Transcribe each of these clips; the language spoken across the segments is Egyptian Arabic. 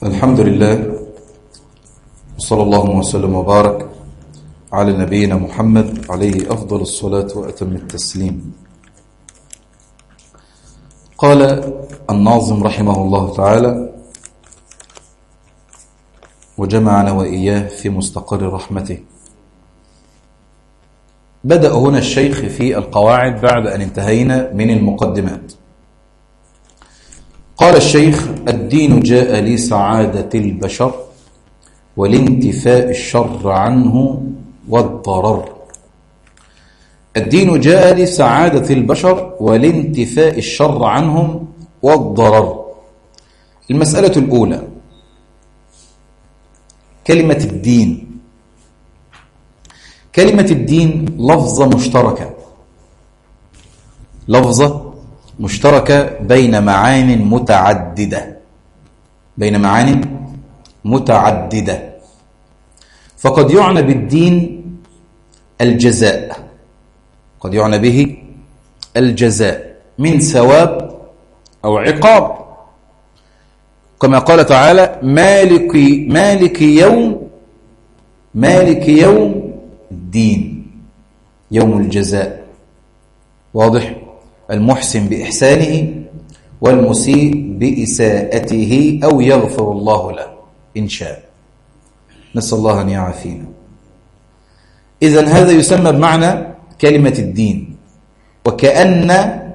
الحمد لله وصلى الله وسلم وبارك على نبينا محمد عليه أفضل الصلاة وأتم التسليم قال الناظم رحمه الله تعالى وجمعنا وإياه في مستقر رحمته بدأ هنا الشيخ في القواعد بعد أن انتهينا من المقدمات قال الشيخ الدين جاء لسعادة البشر ولانتفاء الشر عنه والضرر الدين جاء لسعادة البشر ولانتفاء الشر عنهم والضرر المسألة الأولى كلمة الدين كلمة الدين لفظة مشتركة لفظة مشتركة بين معان متعددة بين معان متعددة فقد يعنى بالدين الجزاء قد يعنى به الجزاء من ثواب أو عقاب كما قال تعالى مالك مالك يوم مالك يوم الدين يوم الجزاء واضح المحسن بإحسانه والمسيء بإساءته أو يغفر الله له إن شاء نسأل الله أن يعافينا إذا هذا يسمى بمعنى كلمة الدين وكأن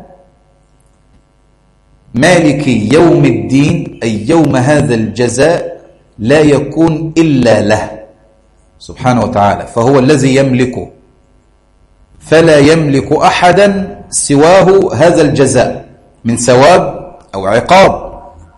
مالك يوم الدين أي يوم هذا الجزاء لا يكون إلا له سبحانه وتعالى فهو الذي يملكه فلا يملك أحدا سواه هذا الجزاء من ثواب أو عقاب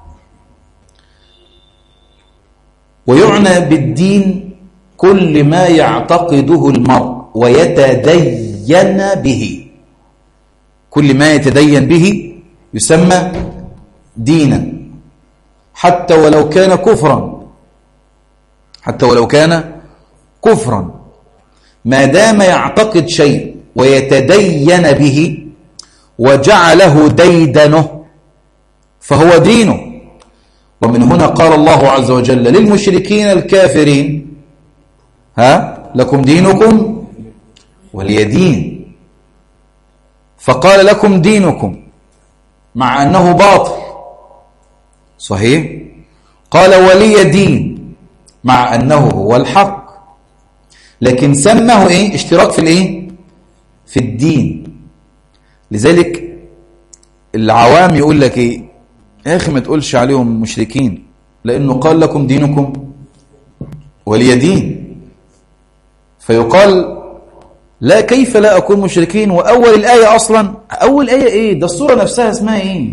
ويعنى بالدين كل ما يعتقده المرء ويتدين به كل ما يتدين به يسمى دينا حتى ولو كان كفرا حتى ولو كان كفرا ما دام يعتقد شيء ويتدين به وجعله ديدنه فهو دينه ومن هنا قال الله عز وجل للمشركين الكافرين ها لكم دينكم ولي دين فقال لكم دينكم مع أنه باطل صحيح قال ولي دين مع أنه هو الحق لكن سمه إيه اشتراك في الإيه في الدين لذلك العوام يقول لك إيه يا أخي ما تقولش عليهم مشركين لأنه قال لكم دينكم ولي دين فيقال لا كيف لا أكون مشركين وأول الآية أصلا أول آية إيه ده الصورة نفسها اسمها إيه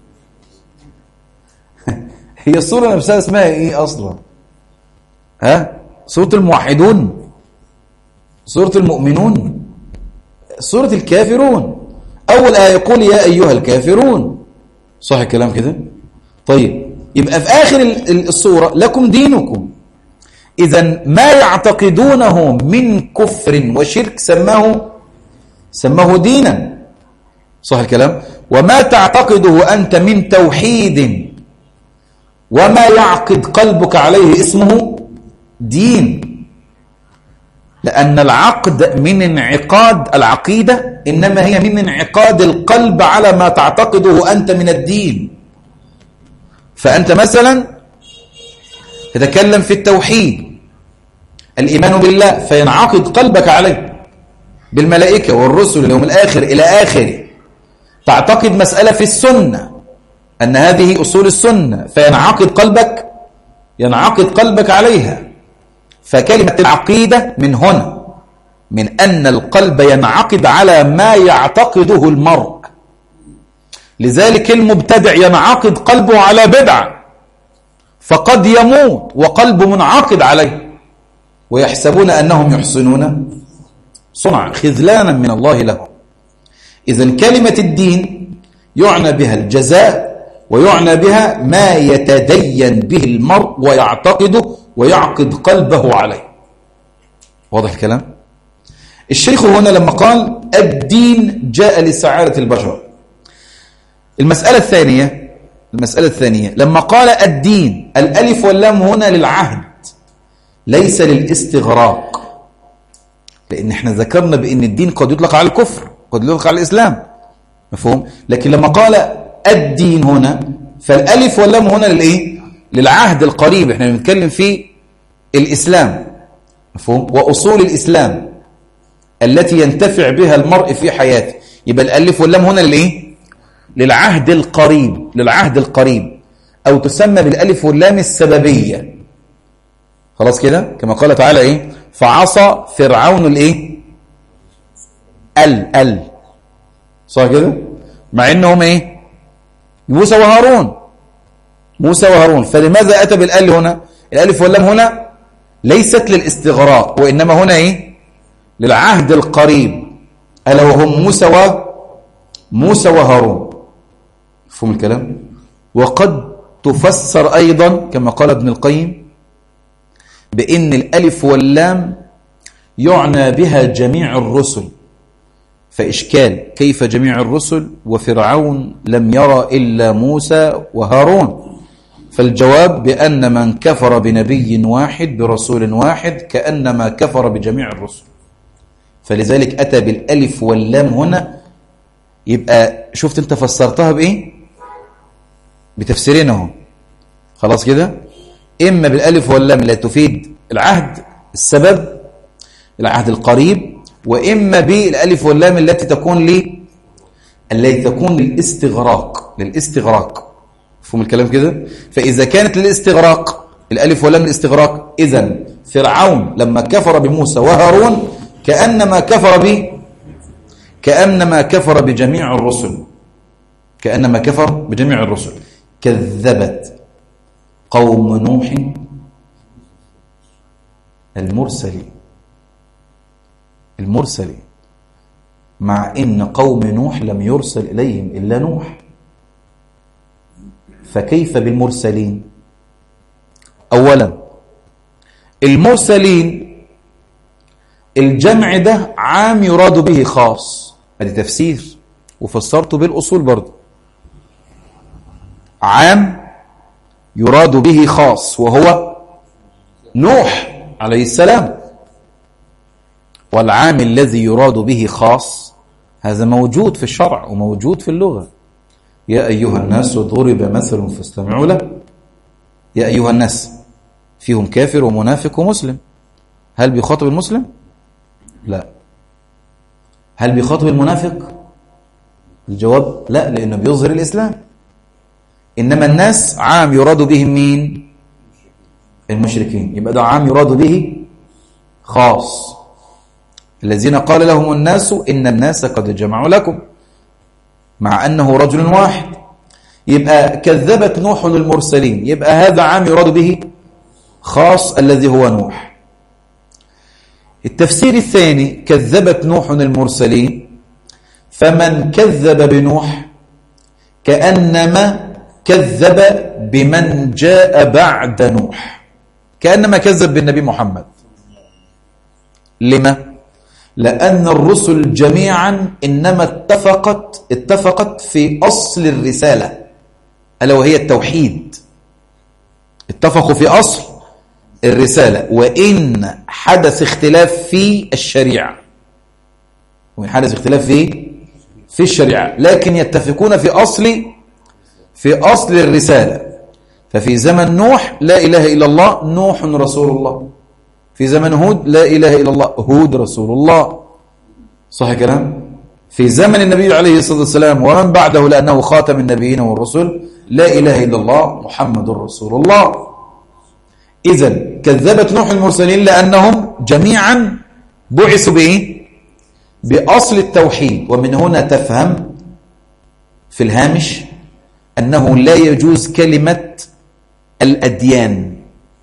هي الصورة نفسها اسمها إيه أصلا ها سورة الموحدون سورة المؤمنون سورة الكافرون أول آية يقول يا أيها الكافرون صح الكلام كده طيب يبقى في آخر الصورة لكم دينكم إذا ما يعتقدونه من كفر وشرك سماه سماه دينا صح الكلام وما تعتقده أنت من توحيد وما يعقد قلبك عليه اسمه دين لأن العقد من انعقاد العقيدة إنما هي من انعقاد القلب على ما تعتقده أنت من الدين فأنت مثلا تتكلم في التوحيد الإيمان بالله فينعقد قلبك عليه بالملائكة والرسل اليوم الآخر إلى آخره تعتقد مسألة في السنة أن هذه أصول السنة فينعقد قلبك ينعقد قلبك عليها فكلمة العقيدة من هنا من أن القلب ينعقد على ما يعتقده المرء لذلك المبتدع ينعقد قلبه على بدعة فقد يموت وقلبه منعقد عليه ويحسبون أنهم يحسنون صنع خذلانا من الله لهم إذا كلمة الدين يعنى بها الجزاء ويعنى بها ما يتدين به المرء ويعتقده ويعقد قلبه عليه واضح الكلام الشيخ هنا لما قال الدين جاء لسعادة البشر المسألة الثانية المسألة الثانية لما قال الدين الألف واللام هنا للعهد ليس للاستغراق لأن احنا ذكرنا بأن الدين قد يطلق على الكفر قد يطلق على الإسلام مفهوم لكن لما قال الدين هنا فالألف واللام هنا للإيه للعهد القريب احنا بنتكلم في الإسلام مفهوم وأصول الإسلام التي ينتفع بها المرء في حياته يبقى الألف واللام هنا للإيه للعهد القريب للعهد القريب أو تسمى بالألف واللام السببية خلاص كده كما قال تعالى إيه فعصى فرعون الإيه ال ال صح كده مع إنهم إيه موسى وهارون موسى وهارون فلماذا أتى بالال هنا الألف واللام هنا ليست للاستغراق وإنما هنا إيه للعهد القريب ألا وهم موسى و موسى وهارون مفهوم الكلام وقد تفسر أيضا كما قال ابن القيم بأن الألف واللام يعنى بها جميع الرسل فإشكال كيف جميع الرسل وفرعون لم يرى إلا موسى وهارون فالجواب بأن من كفر بنبي واحد برسول واحد كأنما كفر بجميع الرسل فلذلك أتى بالألف واللام هنا يبقى شفت انت فسرتها بإيه بتفسيرين اهو خلاص كده إما بالألف واللام لا تفيد العهد السبب العهد القريب وإما بالألف واللام التي تكون لي التي تكون للاستغراق للاستغراق مفهوم الكلام كده فإذا كانت للاستغراق الألف واللام للاستغراق إذا فرعون لما كفر بموسى وهارون كأنما كفر ب كأنما كفر بجميع الرسل كأنما كفر بجميع الرسل كذبت قوم نوح المرسلين المرسلين مع إن قوم نوح لم يرسل إليهم إلا نوح فكيف بالمرسلين أولا المرسلين الجمع ده عام يراد به خاص ادي تفسير وفسرته بالأصول برضه عام يراد به خاص وهو نوح عليه السلام والعام الذي يراد به خاص هذا موجود في الشرع وموجود في اللغة يا أيها الناس ضرب مثل فاستمعوا له يا أيها الناس فيهم كافر ومنافق ومسلم هل بيخاطب المسلم؟ لا هل بيخاطب المنافق؟ الجواب لا لأنه بيظهر الإسلام إنما الناس عام يراد بهم مين؟ المشركين يبقى ده عام يراد به خاص الذين قال لهم الناس إن الناس قد جمعوا لكم مع أنه رجل واحد يبقى كذبت نوح المرسلين يبقى هذا عام يراد به خاص الذي هو نوح التفسير الثاني كذبت نوح المرسلين فمن كذب بنوح كأنما كذب بمن جاء بعد نوح كأنما كذب بالنبي محمد لما؟ لأن الرسل جميعا إنما اتفقت اتفقت في أصل الرسالة ألا وهي التوحيد اتفقوا في أصل الرسالة وإن حدث اختلاف في الشريعة وإن حدث اختلاف في في الشريعة لكن يتفقون في أصل في أصل الرسالة ففي زمن نوح لا إله إلا الله نوح رسول الله في زمن هود لا إله إلا الله هود رسول الله صح كلام في زمن النبي عليه الصلاة والسلام ومن بعده لأنه خاتم النبيين والرسل لا إله إلا الله محمد رسول الله إذا كذبت نوح المرسلين لأنهم جميعا بعثوا بإيه بأصل التوحيد ومن هنا تفهم في الهامش أنه لا يجوز كلمة الأديان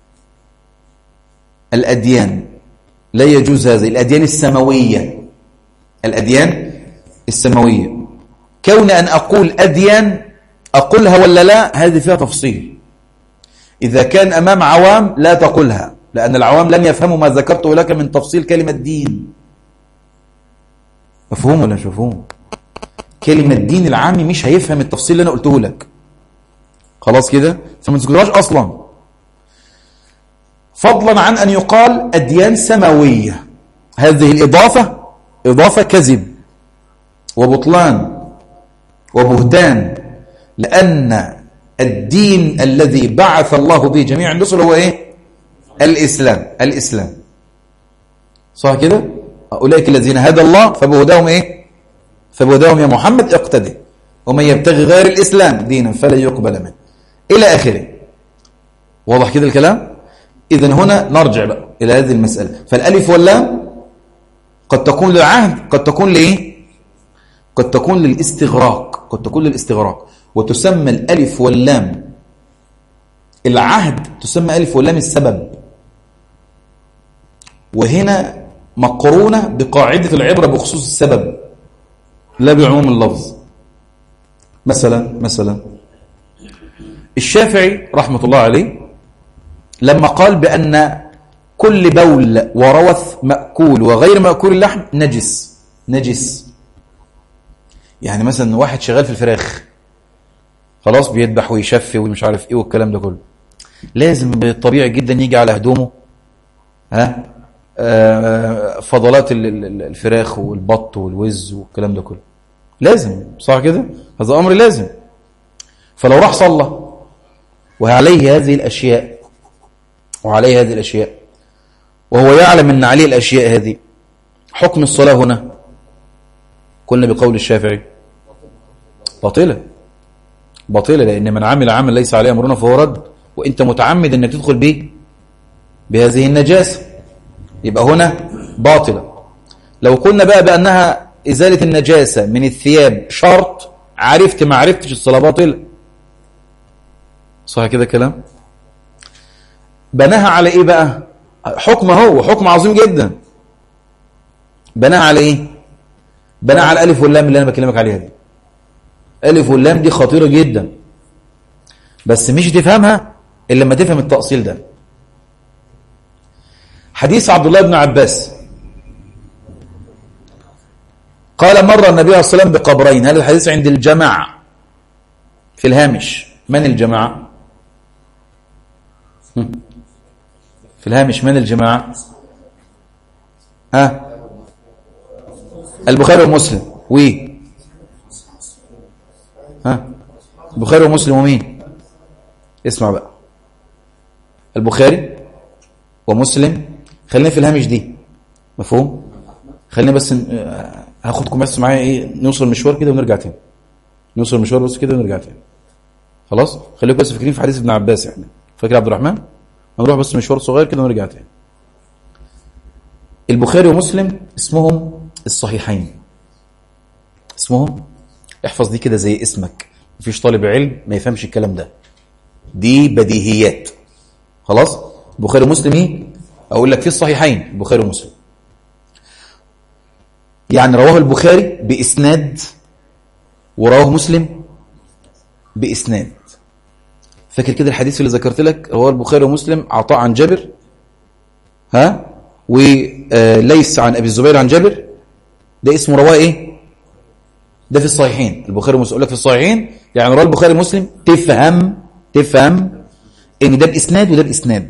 الأديان لا يجوز هذا الأديان السماوية الأديان السماوية كون أن أقول أديان أقولها ولا لا هذه فيها تفصيل إذا كان أمام عوام لا تقولها لأن العوام لن يفهموا ما ذكرته لك من تفصيل كلمة دين مفهوم ولا مش مفهوم كلمة دين العامي مش هيفهم التفصيل اللي أنا قلته لك خلاص كده فما تذكرهاش أصلا فضلا عن أن يقال أديان سماوية هذه الإضافة إضافة كذب وبطلان وبهتان لأن الدين الذي بعث الله به جميع الرسل هو إيه الإسلام الإسلام صح كده أولئك الذين هدى الله فبهداهم إيه فبهداهم يا محمد اقتدي ومن يبتغي غير الإسلام دينا فلا يقبل منه إلى آخره واضح كده الكلام إذا هنا نرجع بقى إلى هذه المسألة فالألف واللام قد تكون للعهد قد تكون لإيه قد تكون للاستغراق قد تكون للاستغراق وتسمى الألف واللام العهد تسمى ألف واللام السبب وهنا مقرونة بقاعدة العبرة بخصوص السبب لا بعموم اللفظ مثلا مثلا الشافعي رحمة الله عليه لما قال بأن كل بول وروث مأكول وغير مأكول اللحم نجس نجس يعني مثلا واحد شغال في الفراخ خلاص بيذبح ويشفي ومش عارف ايه والكلام ده كله لازم طبيعي جدا يجي على هدومه ها آه فضلات الفراخ والبط والوز والكلام ده كله لازم صح كده هذا امر لازم فلو راح صلى وعليه هذه الاشياء وعليه هذه الاشياء وهو يعلم ان عليه الاشياء هذه حكم الصلاه هنا قلنا بقول الشافعي باطله باطله لان من عمل عمل ليس عليه امرنا فهو رد وانت متعمد انك تدخل به بهذه النجاسه يبقى هنا باطله لو قلنا بقى بانها ازاله النجاسه من الثياب شرط عرفت ما عرفتش الصلاه باطله صح كده كلام بناها على ايه بقى حكم هو حكم عظيم جدا بناها على ايه بناها على الالف واللام اللي انا بكلمك عليها دي الف واللام دي خطيره جدا بس مش تفهمها الا لما تفهم التأصيل ده حديث عبد الله بن عباس قال مر النبي عليه الصلاة والسلام بقبرين هذا الحديث عند الجماعة في الهامش من الجماعة في الهامش من الجماعة ها البخاري ومسلم و ها البخاري ومسلم ومين اسمع بقى البخاري ومسلم خلينا في الهامش دي مفهوم خلينا بس هاخدكم بس معايا ايه نوصل مشوار كده ونرجع تاني نوصل مشوار بس كده ونرجع تاني خلاص خليكم بس فاكرين في حديث ابن عباس يعني فاكر عبد الرحمن هنروح بس مشوار صغير كده ونرجع تاني البخاري ومسلم اسمهم الصحيحين اسمهم احفظ دي كده زي اسمك مفيش طالب علم ما يفهمش الكلام ده دي بديهيات خلاص البخاري ومسلم ايه اقول لك في الصحيحين البخاري ومسلم يعني رواه البخاري باسناد ورواه مسلم باسناد فاكر كده الحديث اللي ذكرت لك رواه البخاري ومسلم عطاء عن جابر ها وليس عن ابي الزبير عن جابر ده اسمه رواه ايه ده في الصحيحين البخاري ومسلم لك في الصحيحين يعني رواه البخاري ومسلم تفهم تفهم ان ده باسناد وده باسناد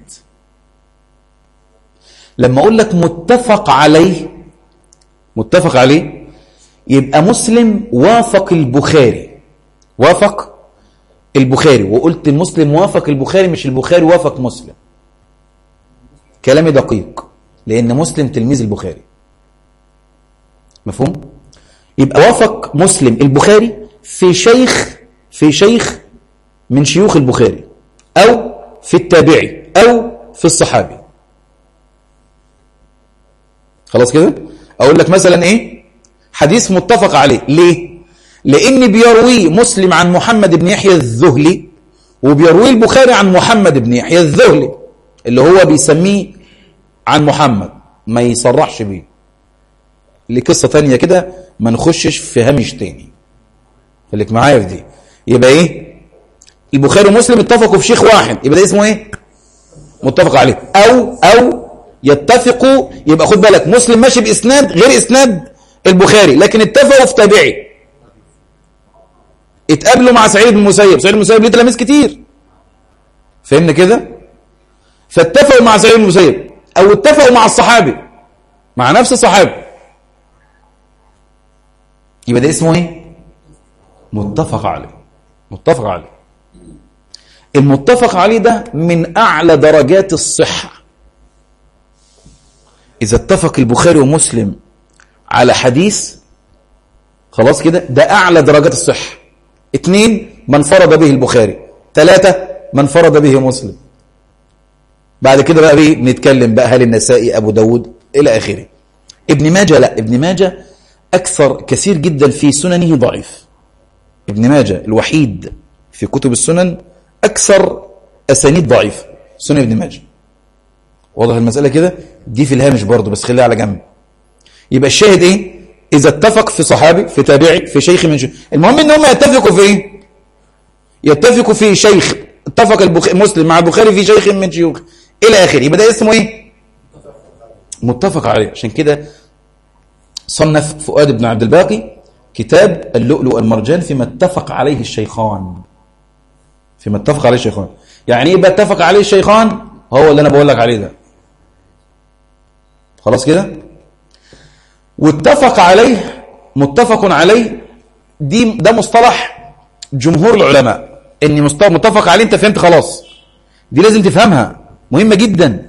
لما اقول لك متفق عليه متفق عليه يبقى مسلم وافق البخاري وافق البخاري وقلت مسلم وافق البخاري مش البخاري وافق مسلم كلامي دقيق لان مسلم تلميذ البخاري مفهوم يبقى وافق مسلم البخاري في شيخ في شيخ من شيوخ البخاري او في التابعي او في الصحابي خلاص كده اقول لك مثلا ايه حديث متفق عليه ليه لان بيرويه مسلم عن محمد بن يحيى الذهلي وبيرويه البخاري عن محمد بن يحيى الذهلي اللي هو بيسميه عن محمد ما يصرحش بيه لقصه ثانيه كده ما نخشش في هامش تاني خليك معايا في دي يبقى ايه البخاري ومسلم اتفقوا في شيخ واحد يبقى ده اسمه ايه متفق عليه او او يتفقوا يبقى خد بالك مسلم ماشي باسناد غير اسناد البخاري لكن اتفقوا في تابعي اتقابلوا مع سعيد بن المسيب سعيد بن المسيب ليه تلاميذ كتير فهمنا كده فاتفقوا مع سعيد بن المسيب او اتفقوا مع الصحابي مع نفس الصحابي يبقى ده اسمه ايه متفق عليه متفق عليه المتفق عليه ده من اعلى درجات الصحه اذا اتفق البخاري ومسلم على حديث خلاص كده ده اعلى درجات الصحه اثنين من فرض به البخاري ثلاثة من فرض به مسلم بعد كده بقى بيه نتكلم بقى هل النسائي ابو داود الى اخره ابن ماجه لا ابن ماجه اكثر كثير جدا في سننه ضعيف ابن ماجه الوحيد في كتب السنن اكثر اسانيد ضعيف سنن ابن ماجه واضح المساله كده دي في الهامش برضه بس خليها على جنب يبقى الشاهد ايه اذا اتفق في صحابي في تابعي في شيخ من شيخ المهم ان هم يتفقوا في ايه يتفقوا في شيخ اتفق البخ... مسلم مع البخاري في شيخ من شيوخ الى اخره يبقى ده اسمه ايه متفق عليه عشان كده صنف فؤاد بن عبد الباقي كتاب اللؤلؤ المرجان فيما اتفق عليه الشيخان فيما اتفق عليه الشيخان يعني ايه بقى اتفق عليه الشيخان هو اللي انا بقول لك عليه ده خلاص كده واتفق عليه متفق عليه دي ده مصطلح جمهور العلماء ان متفق عليه انت فهمت خلاص دي لازم تفهمها مهمة جدا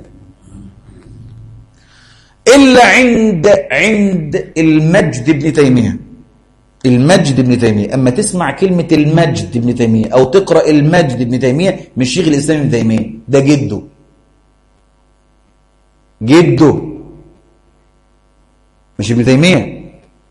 إلا عند عند المجد ابن تيمية المجد ابن تيمية أما تسمع كلمة المجد ابن تيمية أو تقرأ المجد ابن تيمية مش شيخ الإسلام ابن تيمية ده جده جده مش ابن تيمية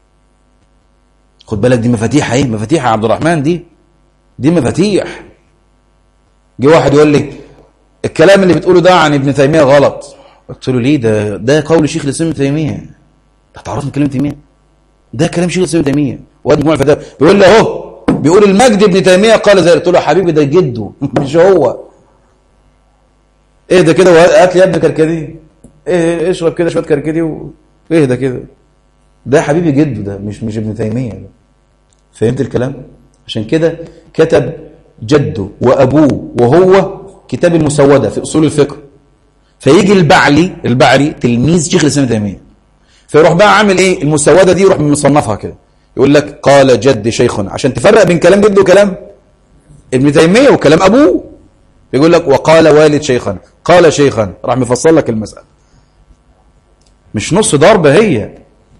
خد بالك دي مفاتيح ايه مفاتيح يا عبد الرحمن دي دي مفاتيح جه واحد يقول لي الكلام اللي بتقوله ده عن ابن تيمية غلط قلت له ليه ده ده قول شيخ الاسلام ابن تيمية انت تعرفني كلام تيمية ده كلام شيخ الاسلام ابن تيمية وادي مجموع الفتاوى بيقول لي اهو بيقول المجد ابن تيمية قال زي قلت له يا حبيبي ده جده مش هو ايه ده كده هات لي يا ابن كركدي ايه اشرب كده شويه كركدي و... ايه ده كده ده يا حبيبي جده ده مش مش ابن تيمية ده. فهمت الكلام عشان كده كتب جده وابوه وهو كتاب المسودة في أصول الفقه فيجي البعلي البعري تلميذ شيخ الإسلام تيمية فيروح بقى عامل إيه المسودة دي يروح مصنفها كده يقول لك قال جد شيخ عشان تفرق بين كلام جده وكلام ابن تيمية وكلام أبوه يقول لك وقال والد شيخا قال شيخا راح مفصل لك المسألة مش نص ضربة هي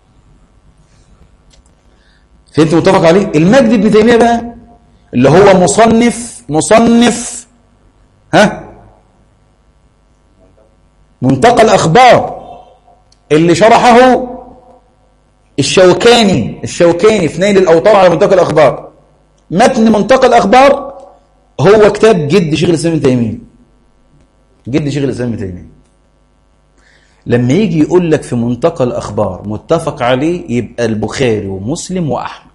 فهمت متفق عليه المجد ابن تيمية بقى اللي هو مصنف مصنف ها منتقى الأخبار اللي شرحه الشوكاني الشوكاني في نيل الأوطار على منتقى الأخبار متن منتقى الأخبار هو كتاب جد شيخ الإسلام ابن تيمية جد شيخ الإسلام ابن تيمية لما يجي يقول لك في منتقى الأخبار متفق عليه يبقى البخاري ومسلم وأحمد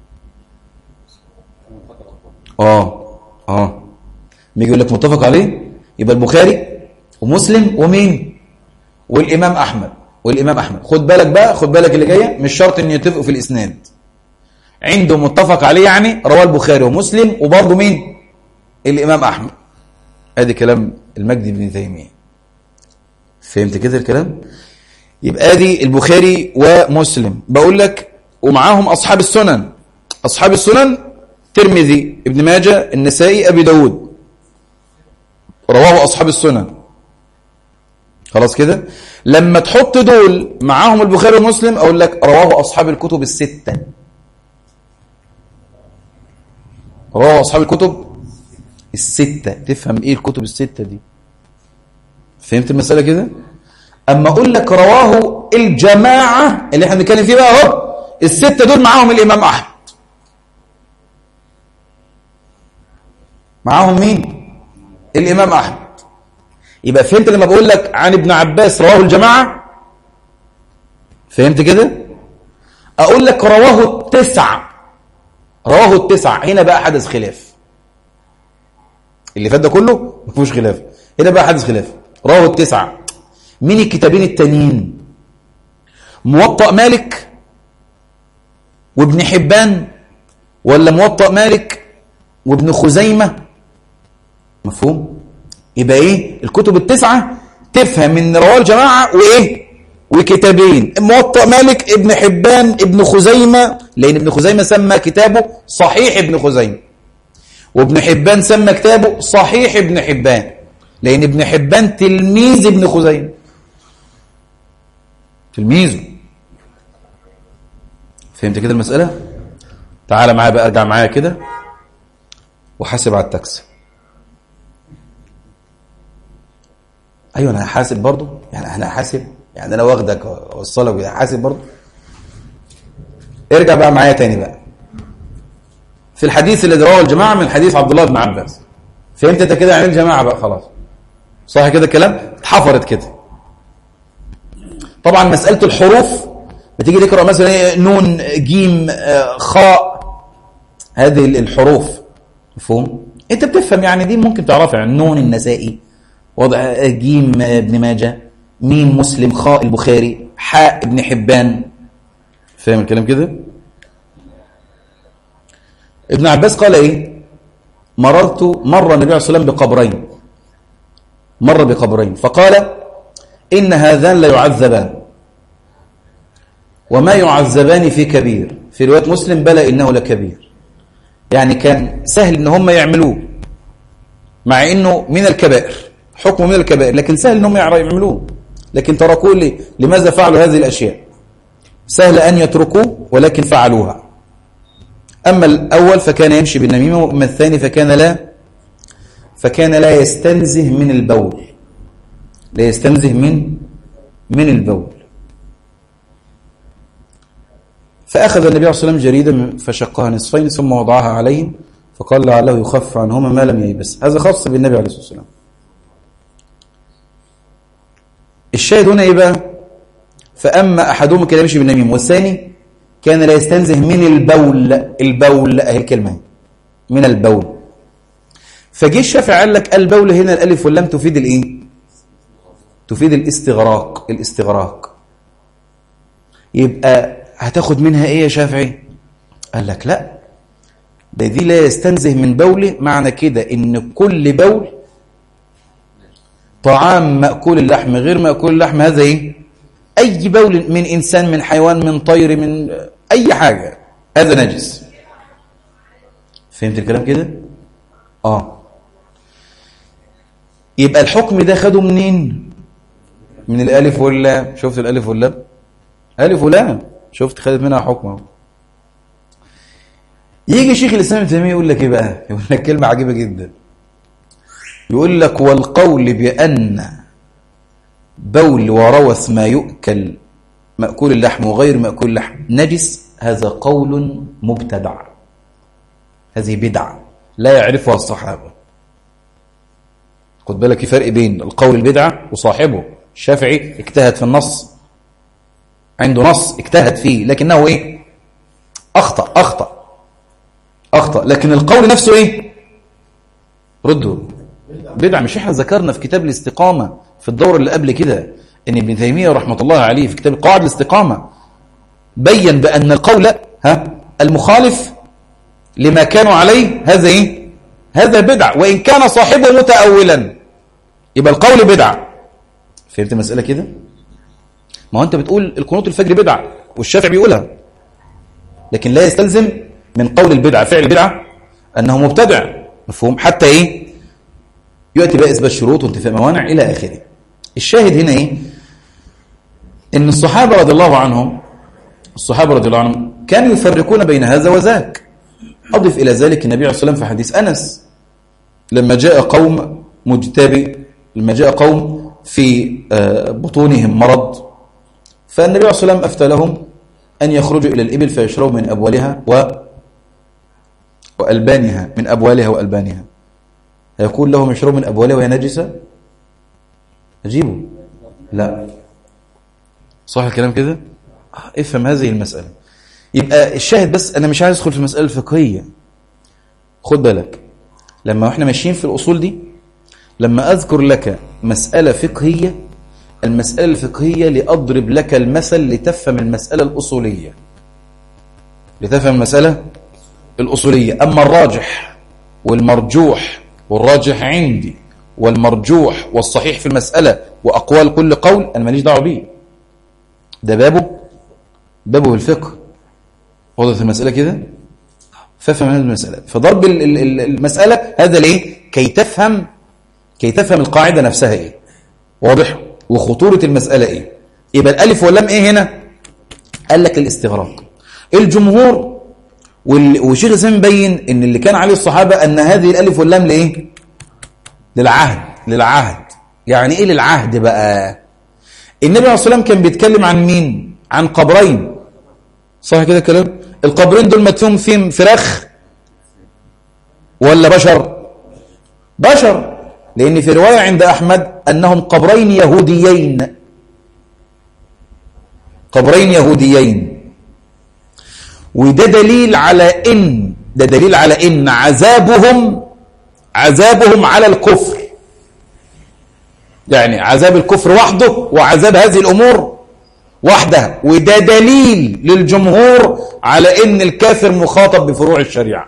آه آه يجي يقول لك متفق عليه يبقى البخاري ومسلم ومين والإمام أحمد والإمام أحمد خد بالك بقى خد بالك اللي جاية مش شرط أن يتفقوا في الإسناد عنده متفق عليه يعني رواه البخاري ومسلم وبرضه مين الإمام أحمد ادي كلام المجد بن تيمية فهمت كده الكلام يبقى ادي البخاري ومسلم بقول لك ومعاهم أصحاب السنن أصحاب السنن ترمذي ابن ماجه النسائي أبي داود رواه أصحاب السنن خلاص كده لما تحط دول معاهم البخاري ومسلم أقول لك رواه أصحاب الكتب الستة رواه أصحاب الكتب الستة تفهم إيه الكتب الستة دي فهمت المسألة كده أما أقول لك رواه الجماعة اللي احنا بنتكلم فيه بقى اهو الستة دول معاهم الإمام أحمد معاهم مين الإمام أحمد يبقى فهمت لما بقول لك عن ابن عباس رواه الجماعة فهمت كده أقول لك رواه التسع رواه التسع هنا بقى حدث خلاف اللي فات ده كله ما فيهوش خلاف هنا بقى حدث خلاف رواه التسع مين الكتابين التانيين موطأ مالك وابن حبان ولا موطأ مالك وابن خزيمة مفهوم يبقى ايه الكتب التسعة تفهم ان رواه الجماعة وايه وكتابين موطأ مالك ابن حبان ابن خزيمة لان ابن خزيمة سمى كتابه صحيح ابن خزيمة وابن حبان سمى كتابه صحيح ابن حبان لان ابن حبان تلميذ ابن خزيمة تلميذه فهمت كده المسألة تعال معايا بقى ارجع معايا كده وحاسب على التاكسي ايوه انا هحاسب برضو يعني انا هحاسب يعني انا واخدك اوصلك هحاسب برضو ارجع بقى معايا تاني بقى في الحديث اللي رواه الجماعه من حديث عبد الله بن عباس فهمت انت كده يعني الجماعه بقى خلاص صح كده الكلام اتحفرت كده طبعا مساله الحروف بتيجي تقرا مثلا ايه نون جيم خاء هذه الحروف مفهوم انت بتفهم يعني دي ممكن تعرفها يعني نون النسائي وضع جيم ابن ماجه ميم مسلم خاء البخاري حاء ابن حبان فاهم الكلام كده ابن عباس قال ايه مررت مر النبي عليه الصلاه والسلام بقبرين مر بقبرين فقال ان هذان لا يعذبان وما يعذبان في كبير في روايه مسلم بلى انه لكبير يعني كان سهل ان هم يعملوه مع انه من الكبائر حكمه من الكبائر لكن سهل انهم يعملوه لكن تركوه لي لماذا فعلوا هذه الاشياء سهل ان يتركوه ولكن فعلوها اما الاول فكان يمشي بالنميمه واما الثاني فكان لا فكان لا يستنزه من البول لا يستنزه من من البول فأخذ النبي عليه الصلاة والسلام جريدة فشقها نصفين ثم وضعها عليهم فقال لعله يخف عنهما ما لم ييبس هذا خاص بالنبي عليه الصلاة والسلام الشاهد هنا ايه بقى فأما أحدهم كان يمشي بالنميم والثاني كان لا يستنزه من البول البول أهي الكلمة من البول فجي الشافعي قال لك البول هنا الألف واللام تفيد الإيه تفيد الاستغراق الاستغراق يبقى هتاخد منها ايه يا شافعي قال لك لا ده دي لا يستنزه من بوله معنى كده ان كل بول طعام مأكول اللحم غير مأكول اللحم هذا ايه اي بول من انسان من حيوان من طير من اي حاجة هذا نجس فهمت الكلام كده اه يبقى الحكم ده خده منين من الالف واللام شفت الالف واللام الف ولام شفت خدت منها حكم يجي شيخ الاسلام ابن تيميه يقول لك ايه بقى يقول لك كلمه عجيبه جدا يقول لك والقول بان بول وروث ما يؤكل مأكول اللحم وغير مأكول اللحم نجس هذا قول مبتدع هذه بدعة لا يعرفها الصحابة خد بالك في فرق بين القول البدعة وصاحبه الشافعي اجتهد في النص عنده نص اجتهد فيه لكنه ايه اخطا اخطا اخطا لكن القول نفسه ايه ردوا بدعه مش احنا ذكرنا في كتاب الاستقامه في الدور اللي قبل كده ان ابن تيميه رحمه الله عليه في كتاب قواعد الاستقامه بين بان القول ها المخالف لما كانوا عليه هذا ايه هذا بدعه وان كان صاحبه متاولا يبقى القول بدعه فهمت المساله كده ما هو انت بتقول القنوت الفجر بدعه والشافعي بيقولها لكن لا يستلزم من قول البدعه فعل البدعه انه مبتدع مفهوم حتى ايه ياتي بقى اثبات شروط وانتفاء موانع الى اخره الشاهد هنا ايه ان الصحابه رضي الله عنهم الصحابه رضي الله عنهم كانوا يفرقون بين هذا وذاك اضف الى ذلك النبي عليه الصلاه والسلام في حديث انس لما جاء قوم مجتبي لما جاء قوم في بطونهم مرض فالنبي عليه الصلاة والسلام أفتى لهم أن يخرجوا إلى الإبل فيشربوا من أبوالها و... وألبانها من أبوالها وألبانها هيقول لهم يشربوا من أبوالها وهي نجسة أجيبوا لا صح الكلام كده افهم هذه المسألة يبقى الشاهد بس أنا مش عايز أدخل في المسألة الفقهية خد بالك لما احنا ماشيين في الأصول دي لما أذكر لك مسألة فقهية المسألة الفقهية لأضرب لك المثل لتفهم المسألة الأصولية لتفهم المسألة الأصولية أما الراجح والمرجوح والراجح عندي والمرجوح والصحيح في المسألة وأقوال كل قول أنا ماليش دعوه بيه ده بابه بابه الفقه وضعت المسألة كده فافهم هذه المسألة فضرب المسألة هذا ليه كي تفهم كي تفهم القاعدة نفسها ايه واضح وخطورة المسألة ايه يبقى الالف واللام ايه هنا قال لك الاستغراق الجمهور وشيخ الاسلام مبين ان اللي كان عليه الصحابة ان هذه الالف واللام لايه للعهد للعهد يعني ايه للعهد بقى النبي عليه الصلاة والسلام كان بيتكلم عن مين عن قبرين صح كده الكلام القبرين دول مدفون فيهم فراخ ولا بشر بشر لأن في رواية عند أحمد أنهم قبرين يهوديين قبرين يهوديين وده دليل على إن ده دليل على إن عذابهم عذابهم على الكفر يعني عذاب الكفر وحده وعذاب هذه الأمور وحدها وده دليل للجمهور على ان الكافر مخاطب بفروع الشريعة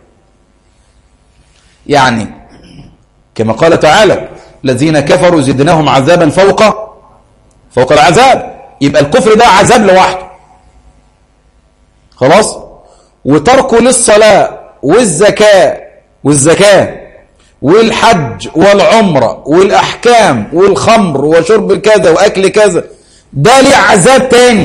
يعني كما قال تعالى الذين كفروا زدناهم عذابا فوق فوق العذاب يبقى الكفر ده عذاب لوحده خلاص وتركه للصلاة والزكاة والزكاة والحج والعمرة والأحكام والخمر وشرب كذا وأكل كذا ده ليه عذاب تاني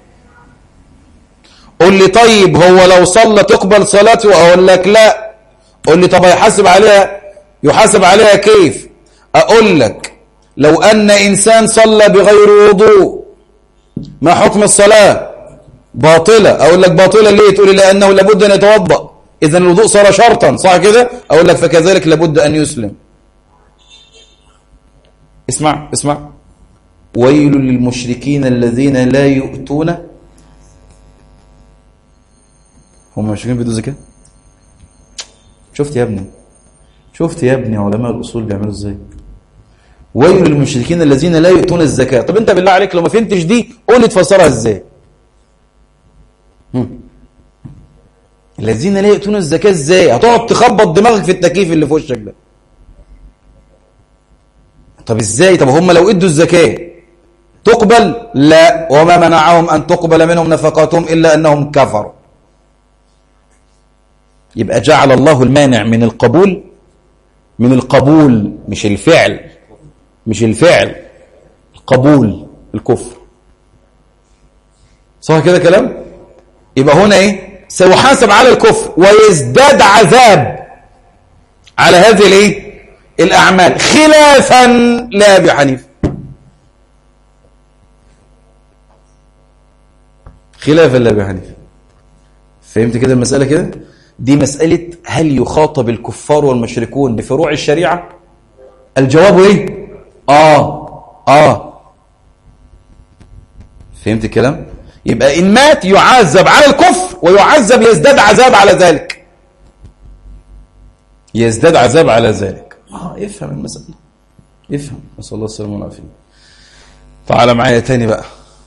قول لي طيب هو لو صلى تقبل صلاته اقول لك لا قول لي طب هيحاسب عليها يحاسب عليها كيف اقول لك لو ان انسان صلى بغير وضوء ما حكم الصلاة باطلة اقول لك باطلة ليه تقول لي لانه لابد ان يتوضأ اذا الوضوء صار شرطا صح كده اقول لك فكذلك لابد ان يسلم اسمع اسمع ويل للمشركين الذين لا يؤتون هم المشركين بيدوا زكاة شفت يا ابني شفت يا ابني علماء الأصول بيعملوا ازاي ويل للمشركين الذين لا يؤتون الزكاة طب انت بالله عليك لو ما فهمتش دي قول لي تفسرها ازاي الذين لا يؤتون الزكاة ازاي هتقعد تخبط دماغك في التكييف اللي في وشك ده طب ازاي طب هم لو ادوا الزكاه تقبل لا وما منعهم أن تقبل منهم نفقاتهم إلا أنهم كفروا يبقى جعل الله المانع من القبول من القبول مش الفعل مش الفعل القبول الكفر صح كده كلام يبقى هنا ايه سيحاسب على الكفر ويزداد عذاب على هذه الايه الاعمال خلافا لابي حنيفه خلاف لابي حنيفه فهمت كده المسألة كده دي مسألة هل يخاطب الكفار والمشركون بفروع الشريعة الجواب ايه اه اه فهمت الكلام يبقى إن مات يعذب على الكفر ويعذب يزداد عذاب على ذلك يزداد عذاب على ذلك اه افهم المسألة افهم نسأل الله السلامة والعافية تعال معايا تاني بقى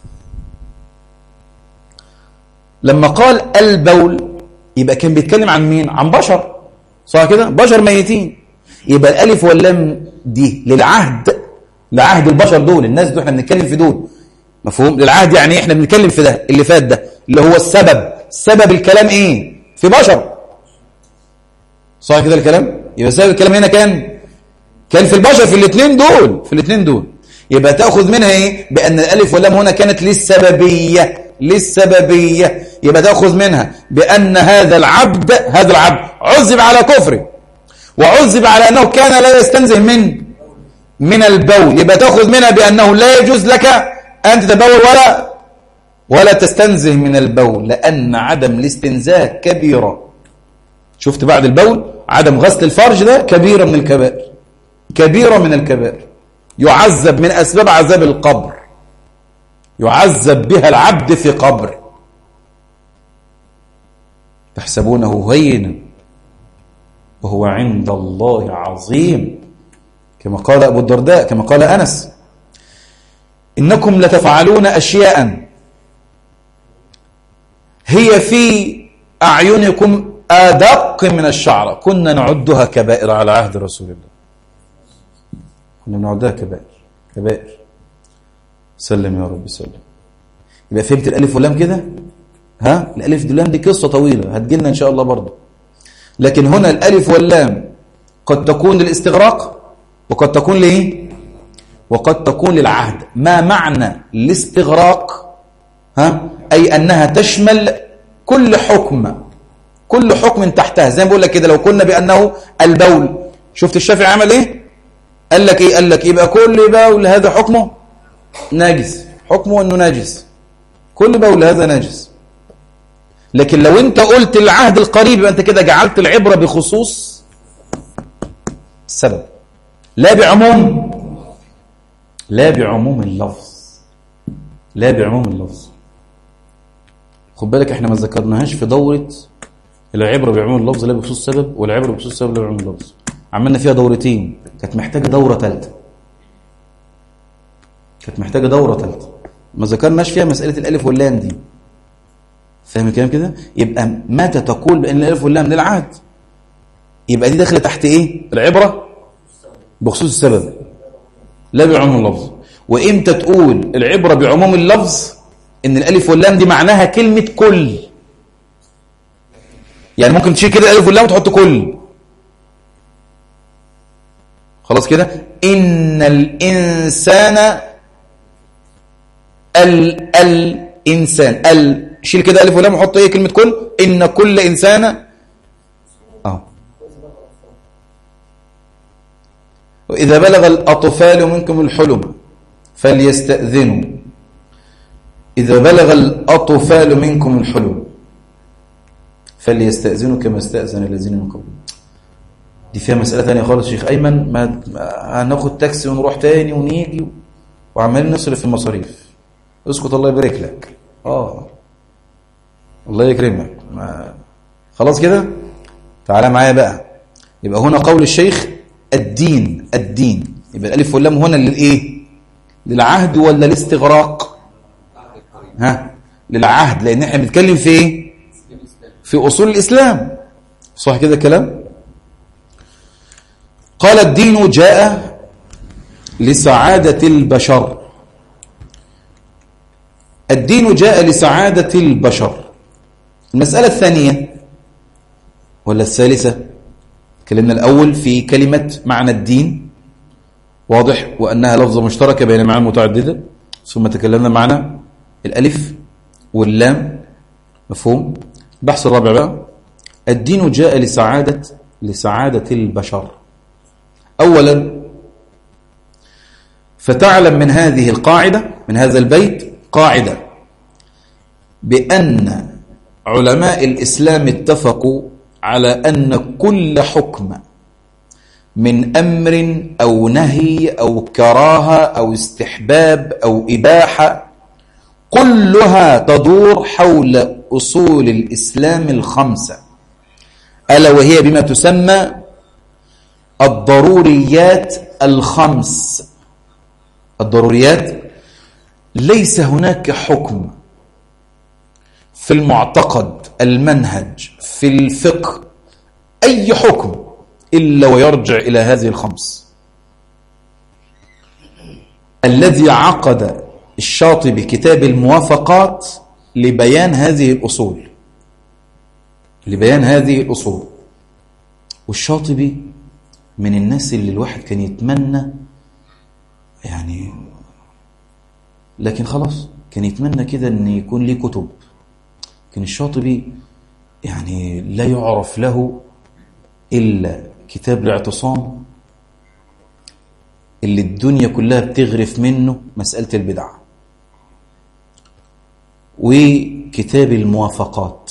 لما قال البول يبقى كان بيتكلم عن مين عن بشر صح كده بشر ميتين يبقى الالف واللام دي للعهد لعهد البشر دول الناس دول احنا بنتكلم في دول مفهوم للعهد يعني احنا بنتكلم في ده اللي فات ده اللي هو السبب سبب الكلام ايه في بشر صح كده الكلام يبقى سبب الكلام هنا كان كان في البشر في الاثنين دول في الاثنين دول يبقى تاخذ منها ايه بان الالف واللام هنا كانت للسببيه للسببية يبقى تأخذ منها بأن هذا العبد هذا العبد عذب على كفره وعذب على أنه كان لا يستنزه من من البول يبقى تأخذ منها بأنه لا يجوز لك أن تتبول ولا ولا تستنزه من البول لأن عدم الاستنزاه كبيرة شفت بعد البول عدم غسل الفرج ده كبيرة من الكبائر كبيرة من الكبائر يعذب من أسباب عذاب القبر يعذب بها العبد في قبر تحسبونه هينا وهو عند الله عظيم كما قال أبو الدرداء كما قال أنس إنكم لتفعلون أشياء هي في أعينكم أدق من الشعرة كنا نعدها كبائر على عهد رسول الله كنا نعدها كبائر كبائر سلم يا رب سلم يبقى فهمت الألف واللام كده ها الألف واللام دي قصة طويلة هتجيلنا إن شاء الله برضه لكن هنا الألف واللام قد تكون للاستغراق وقد تكون لإيه وقد تكون للعهد ما معنى الاستغراق ها أي أنها تشمل كل حكم كل حكم تحتها زي ما بقول لك كده لو قلنا بأنه البول شفت الشافعي عمل إيه قال لك إيه قال لك يبقى كل بول هذا حكمه ناجس حكمه أنه ناجس كل بول هذا ناجس لكن لو انت قلت العهد القريب يبقى انت كده جعلت العبرة بخصوص السبب لا بعموم لا بعموم اللفظ لا بعموم اللفظ خد بالك احنا ما ذكرناهاش في دورة العبرة بعموم اللفظ لا بخصوص السبب والعبرة بخصوص السبب لا بعموم اللفظ عملنا فيها دورتين كانت محتاجة دورة ثالثة كانت محتاجة دورة ثالثة ما ذكرناش فيها مسألة الألف واللام دي فاهم الكلام كده يبقى متى تقول بأن الألف واللام للعهد يبقى دي داخله تحت ايه العبرة بخصوص السبب لا بعموم اللفظ وامتى تقول العبرة بعموم اللفظ ان الالف واللام دي معناها كلمة كل يعني ممكن تشيل كده الالف واللام وتحط كل خلاص كده ان الانسان ال الانسان ال شيل كده الف ولام وحط ايه كلمة كل ان كل انسان اه وإذا بلغ الأطفال منكم الحلم فليستأذنوا إذا بلغ الأطفال منكم الحلم فليستأذنوا كما استأذن الذين من قبل دي فيها مسألة ثانية خالص شيخ أيمن ما هناخد تاكسي ونروح تاني ونيجي وعمالين نصرف في المصاريف اسكت الله يبارك لك اه الله يكرمك ما خلاص كده تعالى معايا بقى يبقى هنا قول الشيخ الدين الدين يبقى الالف واللام هنا للايه للعهد ولا الاستغراق ها للعهد لان احنا بنتكلم في ايه في اصول الاسلام صح كده الكلام قال الدين جاء لسعادة البشر الدين جاء لسعادة البشر المسألة الثانية ولا الثالثة تكلمنا الأول في كلمة معنى الدين واضح وأنها لفظة مشتركة بين معاني متعددة ثم تكلمنا معنى الألف واللام مفهوم البحث الرابع بقى الدين جاء لسعادة لسعادة البشر أولا فتعلم من هذه القاعدة من هذا البيت قاعدة بأن علماء الإسلام اتفقوا على أن كل حكم من أمر أو نهي أو كراهة أو استحباب أو إباحة كلها تدور حول أصول الإسلام الخمسة ألا وهي بما تسمى الضروريات الخمس الضروريات ليس هناك حكم في المعتقد المنهج في الفقه أي حكم إلا ويرجع إلى هذه الخمس الذي عقد الشاطبي كتاب الموافقات لبيان هذه الأصول لبيان هذه الأصول والشاطبي من الناس اللي الواحد كان يتمنى يعني لكن خلاص كان يتمنى كده ان يكون ليه كتب لكن الشاطبي يعني لا يعرف له إلا كتاب الاعتصام اللي الدنيا كلها بتغرف منه مسألة البدعة وكتاب الموافقات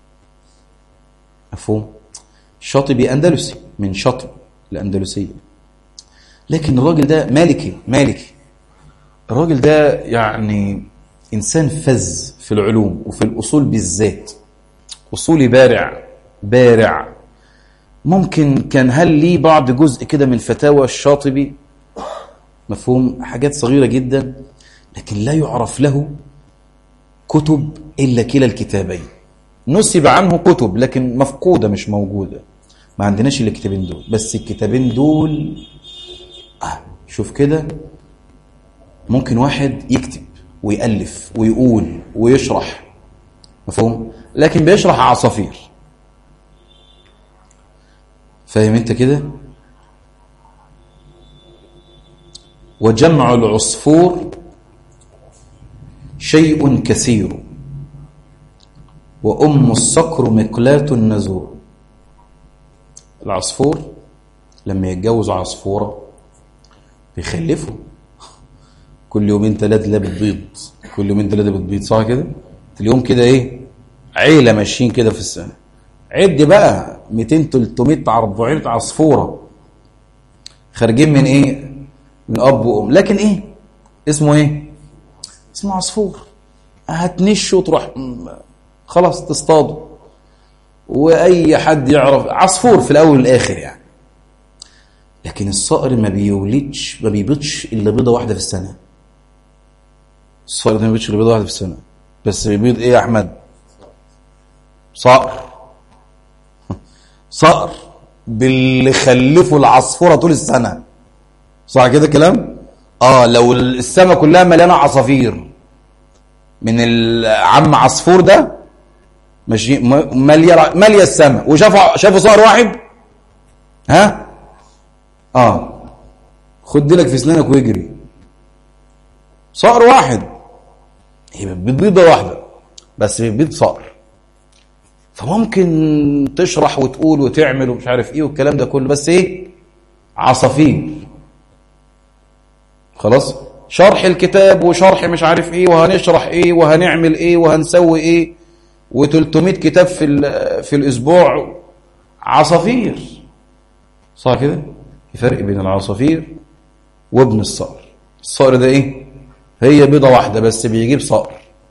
مفهوم الشاطبي أندلسي من شطب الأندلسية لكن الراجل ده مالكي مالكي الراجل ده يعني إنسان فز في العلوم وفي الأصول بالذات أصولي بارع بارع ممكن كان هل لي بعض جزء كده من الفتاوى الشاطبي مفهوم حاجات صغيرة جدا لكن لا يعرف له كتب إلا كلا الكتابين نسب عنه كتب لكن مفقودة مش موجودة ما عندناش الكتابين دول بس الكتابين دول آه شوف كده ممكن واحد يكتب ويألف ويقول ويشرح مفهوم لكن بيشرح عصافير فاهم انت كده وجمع العصفور شيء كثير وأم الصقر مقلاة النزور العصفور لما يتجوز عصفورة بيخلفوا كل يومين ثلاثة لا بتبيض كل يومين ثلاثة بتبيض صح كده اليوم كده ايه عيلة ماشيين كده في السنة عد بقى 200 300 400 عصفورة خارجين من ايه من اب وام لكن ايه اسمه ايه اسمه عصفور هتنش وتروح خلاص تصطاده واي حد يعرف عصفور في الاول والاخر يعني لكن الصقر ما بيولدش ما بيبيضش الا بيضه واحده في السنه الصقر ده ما بيبيضش الا بيضه واحده في السنه بس بيبيض ايه يا احمد صقر صقر باللي خلفه العصفوره طول السنه صح كده كلام اه لو السماء كلها مليانه عصافير من العم عصفور ده ماشي ماليه ماليه السماء وشافوا شافوا صقر واحد ها اه خد لك في اسنانك واجري صقر واحد هي بيضه واحده بس بيض صقر فممكن تشرح وتقول وتعمل ومش عارف ايه والكلام ده كله بس ايه عصافير خلاص شرح الكتاب وشرح مش عارف ايه وهنشرح ايه وهنعمل ايه وهنسوي ايه و300 كتاب في في الاسبوع عصافير صح كده في فرق بين العصافير وابن الصقر الصقر ده ايه هي بيضه واحده بس بيجيب صقر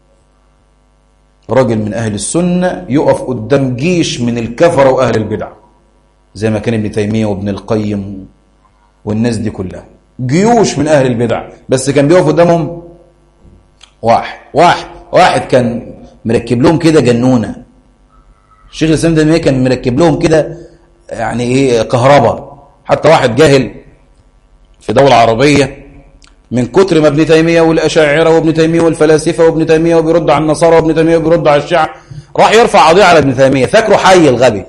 راجل من اهل السنه يقف قدام جيش من الكفره واهل البدع زي ما كان ابن تيميه وابن القيم والناس دي كلها جيوش من أهل البدع بس كان بيقف قدامهم واحد واحد واحد كان مركب لهم كده جنونة الشيخ الإسلام ده كان مركب لهم كده يعني إيه كهرباء حتى واحد جاهل في دولة عربية من كتر ما ابن تيمية والأشاعرة وابن تيمية والفلاسفة وابن تيمية وبيرد على النصارى وابن تيمية وبيرد على الشيعة راح يرفع قضية على ابن تيمية فاكره حي الغبي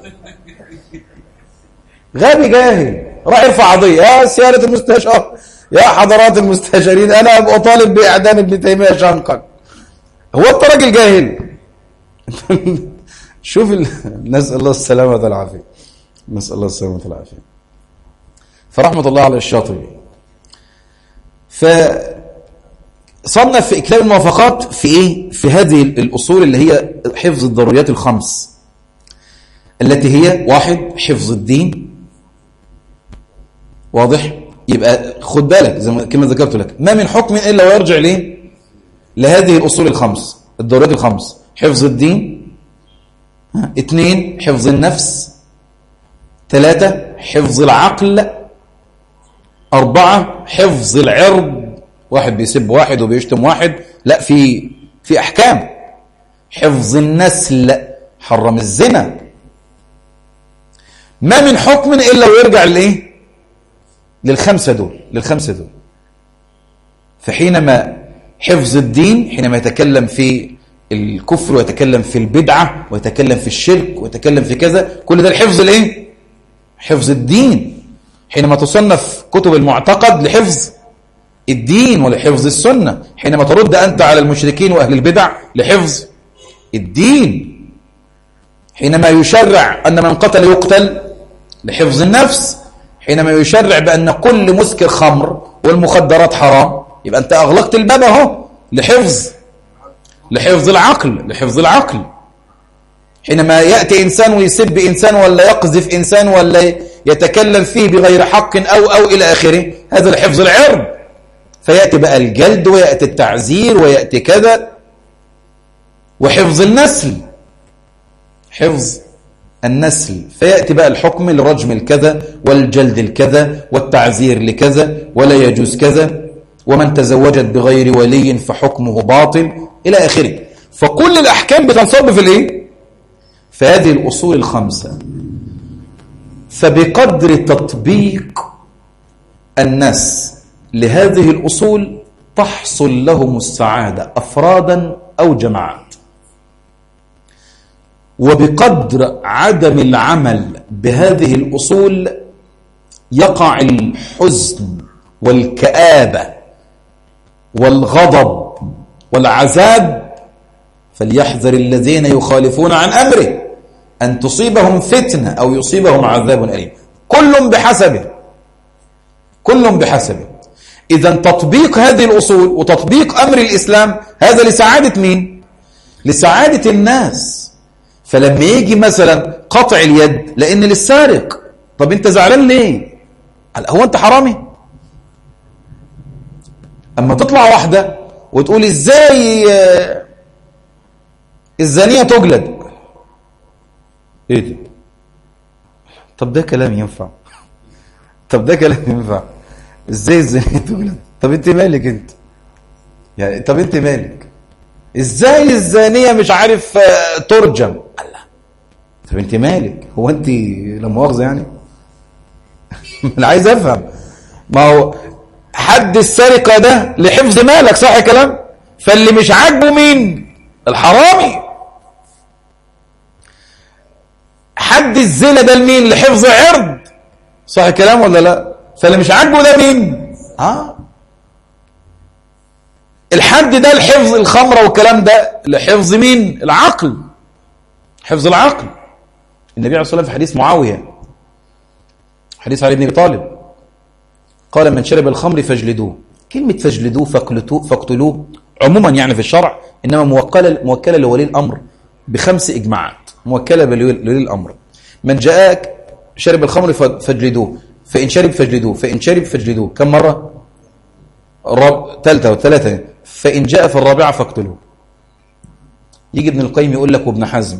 غبي جاهل راح يرفع قضيه يا سياده المستشار يا حضرات المستشارين انا اطالب باعدام ابن تيميه شنقا هو انت راجل جاهل شوف ال... نسال الله السلامه والعافيه نسال الله السلامه والعافيه فرحمه الله على الشاطبي ف صنف في إكلام الموافقات في إيه؟ في هذه الأصول اللي هي حفظ الضروريات الخمس التي هي واحد حفظ الدين واضح يبقى خد بالك زي ما كما ذكرت لك ما من حكم إلا ويرجع ليه لهذه الأصول الخمس الضرورات الخمس حفظ الدين اثنين حفظ النفس ثلاثة حفظ العقل أربعة حفظ العرض واحد بيسب واحد وبيشتم واحد لا في في أحكام حفظ النسل حرم الزنا ما من حكم إلا ويرجع لإيه للخمسة دول للخمسة دول فحينما حفظ الدين حينما يتكلم في الكفر ويتكلم في البدعة ويتكلم في الشرك ويتكلم في كذا كل ده الحفظ الايه حفظ الدين حينما تصنف كتب المعتقد لحفظ الدين ولحفظ السنة حينما ترد أنت على المشركين وأهل البدع لحفظ الدين حينما يشرع أن من قتل يقتل لحفظ النفس حينما يشرع بأن كل مسكر خمر والمخدرات حرام يبقى أنت أغلقت الباب اهو لحفظ لحفظ العقل لحفظ العقل حينما يأتي إنسان ويسب إنسان ولا يقذف إنسان ولا يتكلم فيه بغير حق أو أو إلى آخره هذا لحفظ العرض فيأتي بقى الجلد ويأتي التعزير ويأتي كذا وحفظ النسل حفظ النسل فيأتي بقى الحكم لرجم الكذا والجلد الكذا والتعزير لكذا ولا يجوز كذا ومن تزوجت بغير ولي فحكمه باطل إلى آخره فكل الأحكام بتنصب في الإيه؟ في هذه الأصول الخمسة فبقدر تطبيق الناس لهذه الأصول تحصل لهم السعادة أفرادا أو جماعات وبقدر عدم العمل بهذه الأصول يقع الحزن والكآبة والغضب والعذاب فليحذر الذين يخالفون عن أمره أن تصيبهم فتنة أو يصيبهم عذاب أليم كل بحسبه كل بحسبه إذا تطبيق هذه الأصول وتطبيق أمر الإسلام هذا لسعادة مين؟ لسعادة الناس فلما يجي مثلا قطع اليد لأن للسارق طب أنت زعلان ليه؟ هو أنت حرامي؟ أما تطلع واحدة وتقول إزاي الزانية تجلد إيه ده؟ طب ده كلام ينفع طب ده كلام ينفع ازاي الزانية تجلد طب انت مالك انت يعني طب انت مالك ازاي الزانية مش عارف ترجم الله طب انت مالك هو انت لا مؤاخذة يعني انا عايز افهم ما هو حد السرقة ده لحفظ مالك صح كلام فاللي مش عاجبه مين الحرامي حد الزنا ده لمين لحفظ عرض صح كلام ولا لا فاللي مش عاجبه ده مين اه الحد ده لحفظ الخمره والكلام ده لحفظ مين العقل حفظ العقل النبي عليه الصلاه والسلام في حديث معاويه حديث علي بن ابي طالب قال من شرب الخمر فاجلدوه كلمه فاجلدوه فاقتلوه فاقتلوه عموما يعني في الشرع انما موكله موكله لولي الامر بخمس اجماعات موكله بولي الامر من جاءك شرب الخمر فاجلدوه فإن شرب فاجلدوه فإن شرب فاجلدوه كم مرة الرب ثالثة وثلاثة فإن جاء في الرابعة فاقتلوه يجي ابن القيم يقول لك وابن حزم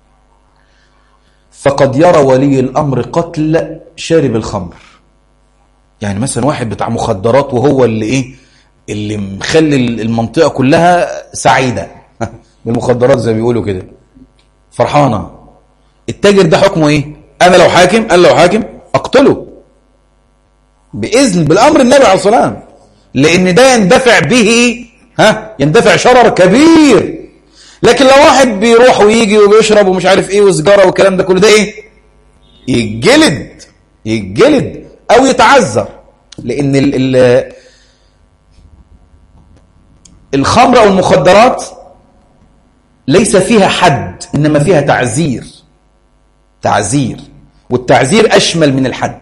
فقد يرى ولي الأمر قتل شارب الخمر يعني مثلا واحد بتاع مخدرات وهو اللي ايه اللي مخلي المنطقة كلها سعيدة بالمخدرات زي ما بيقولوا كده فرحانة التاجر ده حكمه ايه انا لو حاكم انا لو حاكم اقتله باذن بالامر النبي عليه الصلاه والسلام لان ده يندفع به ها يندفع شرر كبير لكن لو واحد بيروح ويجي وبيشرب ومش عارف ايه وسجاره والكلام ده كله ده ايه يتجلد يتجلد او يتعذر لان ال ال الخمر او المخدرات ليس فيها حد انما فيها تعزير تعزير والتعزير اشمل من الحد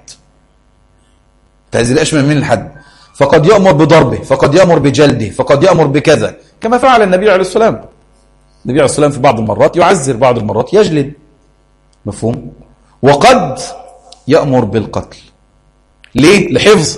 التعزير اشمل من الحد فقد يأمر بضربه فقد يأمر بجلده فقد يأمر بكذا كما فعل النبي عليه السلام النبي عليه السلام في بعض المرات يعزر بعض المرات يجلد مفهوم وقد يأمر بالقتل ليه لحفظ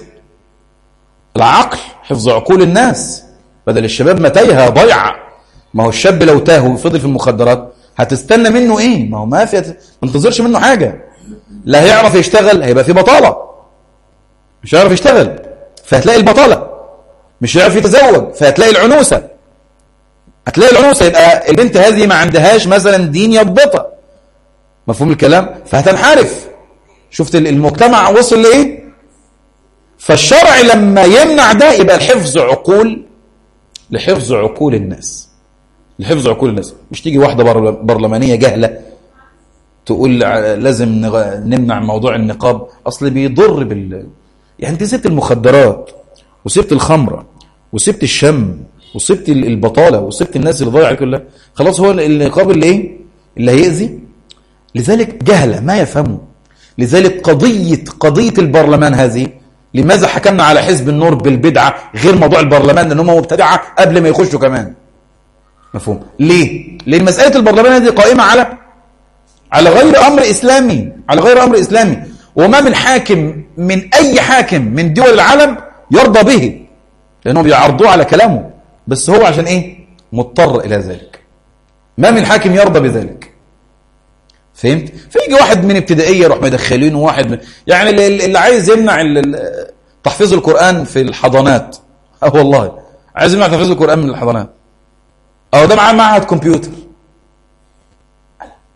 العقل حفظ عقول الناس بدل الشباب ما تايهه ضيعه ما هو الشاب لو تاه وفضل في المخدرات هتستنى منه ايه ما هو ما في ما تنتظرش منه حاجه لا هيعرف يشتغل هيبقى في بطاله مش هيعرف يشتغل فهتلاقي البطاله مش هيعرف يتزوج فهتلاقي العنوسه هتلاقي العنوسه يبقى البنت هذه ما عندهاش مثلا دين يضبطها مفهوم الكلام فهتنحرف شفت المجتمع وصل لايه فالشرع لما يمنع ده يبقى الحفظ عقول لحفظ عقول الناس لحفظ عقول الناس مش تيجي واحدة برلمانية جهلة تقول لازم نمنع موضوع النقاب أصل بيضر بال يعني انت سبت المخدرات وسبت الخمرة وسبت الشم وسبت البطالة وسبت الناس اللي ضايعة كلها خلاص هو النقاب اللي ايه اللي هيأذي لذلك جهلة ما يفهموا لذلك قضية قضية البرلمان هذه لماذا حكمنا على حزب النور بالبدعة غير موضوع البرلمان لأنهم مبتدعة قبل ما يخشوا كمان مفهوم ليه لان مساله البرلمان هذه قائمه على على غير امر اسلامي على غير امر اسلامي وما من حاكم من اي حاكم من دول العالم يرضى به لانهم بيعرضوه على كلامه بس هو عشان ايه مضطر الى ذلك ما من حاكم يرضى بذلك فهمت فيجي واحد من ابتدائيه يروح مدخلينه واحد من يعني اللي عايز يمنع تحفيظ القران في الحضانات اه والله عايز يمنع تحفيظ القران من الحضانات أو ده معاه معهد كمبيوتر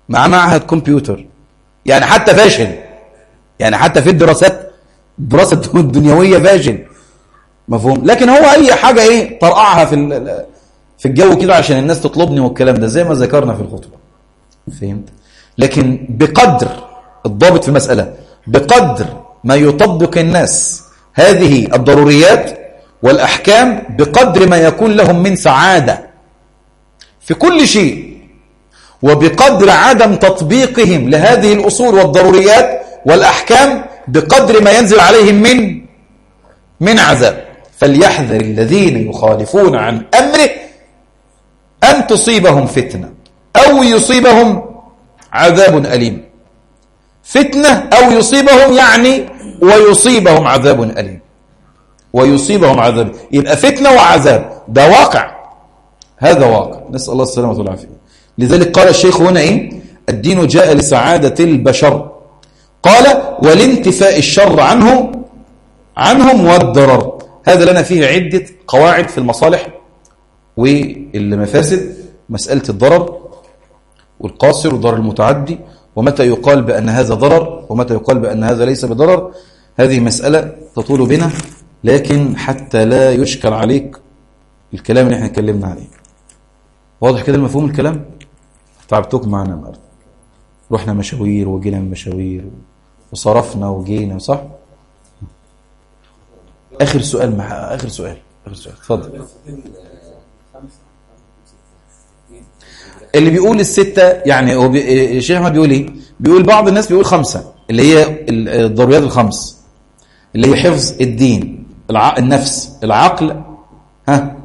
مع معهد كمبيوتر يعني حتى فاشل يعني حتى في الدراسات الدراسة الدنيوية فاشل مفهوم لكن هو أي حاجة إيه طرقعها في في الجو كده عشان الناس تطلبني والكلام ده زي ما ذكرنا في الخطبة فهمت لكن بقدر الضابط في المسألة بقدر ما يطبق الناس هذه الضروريات والأحكام بقدر ما يكون لهم من سعادة في كل شيء وبقدر عدم تطبيقهم لهذه الأصول والضروريات والأحكام بقدر ما ينزل عليهم من من عذاب فليحذر الذين يخالفون عن أمره أن تصيبهم فتنة أو يصيبهم عذاب أليم فتنة أو يصيبهم يعني ويصيبهم عذاب أليم ويصيبهم عذاب يبقى فتنة وعذاب ده واقع هذا واقع نسأل الله السلامة والعافية لذلك قال الشيخ هنا إيه الدين جاء لسعادة البشر قال والانتفاء الشر عنه عنهم والضرر هذا لنا فيه عدة قواعد في المصالح والمفاسد مسألة الضرر والقاصر والضرر المتعدي ومتى يقال بأن هذا ضرر ومتى يقال بأن هذا ليس بضرر هذه مسألة تطول بنا لكن حتى لا يشكل عليك الكلام اللي احنا اتكلمنا عليه واضح كده المفهوم الكلام تعبتكم معنا النهارده رحنا مشاوير وجينا من مشاوير وصرفنا وجينا صح اخر سؤال مع اخر سؤال اخر سؤال اتفضل اللي بيقول الستة يعني هو بي... الشيخ احمد بيقول ايه بيقول بعض الناس بيقول خمسة اللي هي الضروريات الخمس اللي هي حفظ الدين الع... النفس العقل ها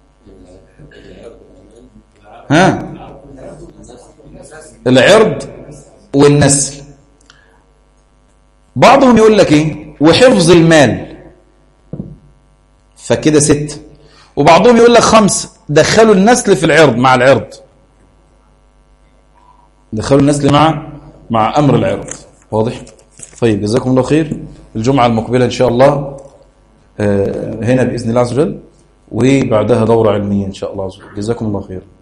ها العرض والنسل بعضهم يقول لك ايه وحفظ المال فكده ست وبعضهم يقول لك خمس دخلوا النسل في العرض مع العرض دخلوا النسل مع مع امر العرض واضح طيب جزاكم الله خير الجمعه المقبله ان شاء الله هنا باذن الله عز وجل وبعدها دوره علميه ان شاء الله عز وجل جزاكم الله خير